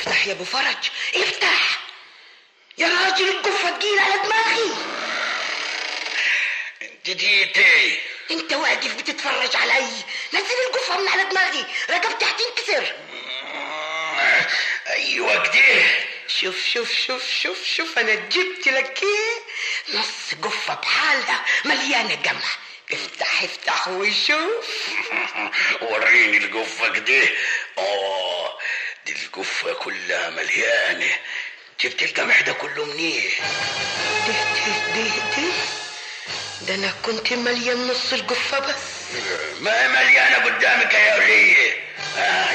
افتح يا ابو فرج افتح يا راجل القفة تجيل على دماغي انت جيتي انت واقف بتتفرج علي نزل القفة من على دماغي رقبتي هتنكسر ايوه كده شوف شوف شوف شوف شوف انا جبت لك ايه نص قفة بحالها مليانة قمح افتح افتح وشوف وريني القفة كده اه دي القفة كلها مليانة جبت القمح ده كله منين ده ده ده ده ده انا كنت مليان نص القفة بس ما هي مليانة قدامك يا ولية آه